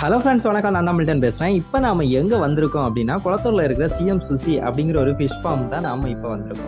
hello friends வணக்கம் நான் தான் மில்டன் பேசுகிறேன் இப்போ நாம எங்கே வந்திருக்கோம் அப்படின்னா குளத்தூரில் இருக்கிற சிஎம் சுசி அப்படிங்கிற ஒரு ஃபிஷ் ஃபார்ம் தான் நாம இப்போ வந்திருக்கோம்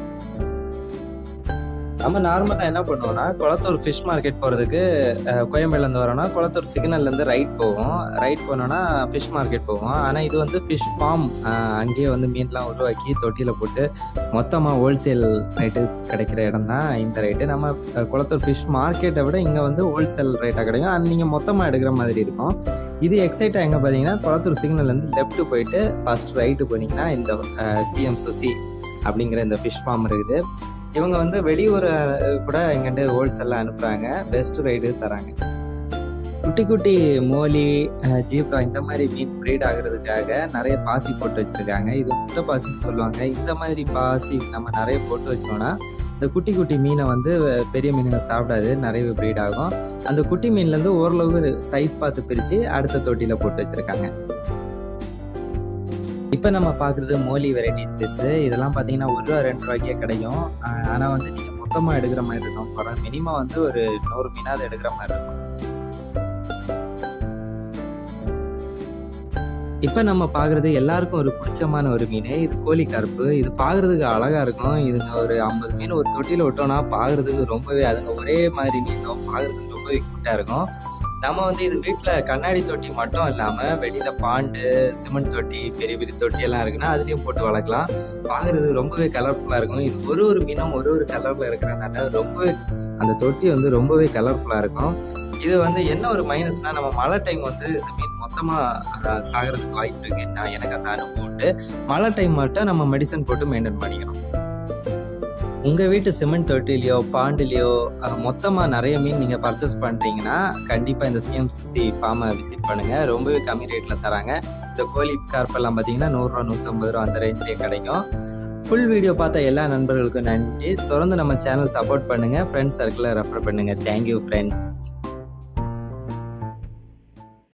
நம்ம நார்மலாக என்ன பண்ணுவோம்னா குளத்தூர் ஃபிஷ் மார்க்கெட் போகிறதுக்கு கோயம்பேடுலேருந்து வரோம்னா குளத்தூர் சிக்னல்லேருந்து ரைட் போவோம் ரைட் போனோன்னா ஃபிஷ் மார்க்கெட் போவோம் ஆனால் இது வந்து ஃபிஷ் ஃபார்ம் அங்கேயே வந்து மீன்லாம் உருவாக்கி தொட்டியில் போட்டு மொத்தமாக ஹோல்சேல் ரேட்டு கிடைக்கிற இடம் தான் இந்த ரேட்டு நம்ம அஹ், குளத்தூர் ஃபிஷ் மார்க்கெட்டை விட இங்கே வந்து ஹோல்சேல் ரேட்டாக கிடைக்கும் அண்ட் நீங்கள் மொத்தமாக எடுக்கிற மாதிரி இருக்கும் இது எக்ஸைட்டாக எங்கே பார்த்தீங்கன்னா குளத்தூர் சிக்னல்லேருந்து லெஃப்ட் போயிட்டு ஃபர்ஸ்ட் ரைட்டு போனீங்கன்னா இந்த சிஎம் சுசி அப்படிங்கிற இந்த ஃபிஷ் ஃபார்ம் இருக்குது இவங்க வந்து வெளியூர் அஹ், கூட எங்கிட்ட ஹோல்சேலில் அனுப்புகிறாங்க பெஸ்ட் ரைடு தராங்க குட்டி குட்டி மோலி அஹ், ஜீப்ரா இந்த மாதிரி மீன் ப்ரீட் ஆகுறதுக்காக நிறைய பாசி போட்டு வச்சுருக்காங்க இது முட்டை பாசின்னு சொல்லுவாங்க இந்த மாதிரி பாசி நம்ம நிறைய போட்டு வச்சோம்னா இந்த குட்டி குட்டி மீனை வந்து பெரிய மீனுங்க சாப்பிடாது நிறைய ப்ரீட் ஆகும் அந்த குட்டி மீன்லேருந்து ஓரளவு சைஸ் பார்த்து பிரித்து அடுத்த தொட்டியில் போட்டு வச்சுருக்காங்க இப்போ நம்ம பார்க்குறது மோலி வெரைட்டிஸ் ஃபிஷ்ஷு இதெல்லாம் பார்த்தீங்கன்னா ஒரு ரூபா ரெண்டு ரூபாய்க்கே கிடைக்கும் ஆனால் வந்து நீங்கள் மொத்தமாக எடுக்கிற மாதிரி இருக்கும் குறை மினிமம் வந்து ஒரு நூறு மீனாவது எடுக்கிற மாதிரி இருக்கும் இப்போ நம்ம பார்க்குறது எல்லாருக்கும் ஒரு பிடிச்சமான ஒரு மீன் இது கோழி கருப்பு இது பார்க்குறதுக்கு அழகாக இருக்கும் இதுங்க ஒரு ஐம்பது மீன் ஒரு தொட்டியில் விட்டோம்னா பார்க்குறதுக்கு ரொம்பவே அதுங்க ஒரே மாதிரி நீந்தோம் பார்க்குறதுக்கு ரொம்பவே க்யூட்டாக இருக்கும் நம்ம வந்து இது வீட்டில் கண்ணாடி தொட்டி மட்டும் இல்லாமல் வெளியில் பாண்டு சிமெண்ட் தொட்டி பெரிய பெரிய தொட்டி எல்லாம் இருக்குன்னா அதுலேயும் போட்டு வளர்க்கலாம் பார்க்குறதுக்கு ரொம்பவே கலர்ஃபுல்லாக இருக்கும் இது ஒரு ஒரு மீனும் ஒரு ஒரு கலரில் இருக்கிறதுனால ரொம்பவே அந்த தொட்டி வந்து ரொம்பவே கலர்ஃபுல்லாக இருக்கும் இது வந்து என்ன ஒரு மைனஸ்னால் நம்ம மழை டைம் வந்து இந்த மீன் மொத்தமாக சாகிறதுக்கு வாய்ப்பு இருக்குது நான் எனக்கு அந்த அனுபவம் உண்டு மழை டைம் மட்டும் நம்ம மெடிசன் போட்டு மெயின்டைன் பண்ணிக்கணும் உங்கள் வீட்டு சிமெண்ட் தொட்டிலையோ பாண்டுலேயோ மொத்தமாக நிறைய மீன் நீங்கள் பர்ச்சேஸ் பண்ணுறீங்கன்னா கண்டிப்பாக இந்த சிஎம்சிசி ஃபார்மை விசிட் பண்ணுங்கள் ரொம்பவே கம்மி ரேட்டில் தராங்க இந்த கோழி கார்ப்பெல்லாம் பார்த்தீங்கன்னா நூறுரூவா நூற்றம்பது ரூபா அந்த ரேஞ்சிலே கிடைக்கும் ஃபுல் வீடியோ பார்த்த எல்லா நண்பர்களுக்கும் நன்றி தொடர்ந்து நம்ம சேனல் சப்போர்ட் பண்ணுங்கள் ஃப்ரெண்ட்ஸ் சர்க்கிளில் ரெஃபர் பண்ணுங்கள் தேங்க்யூ ஃப்ரெண்ட்ஸ்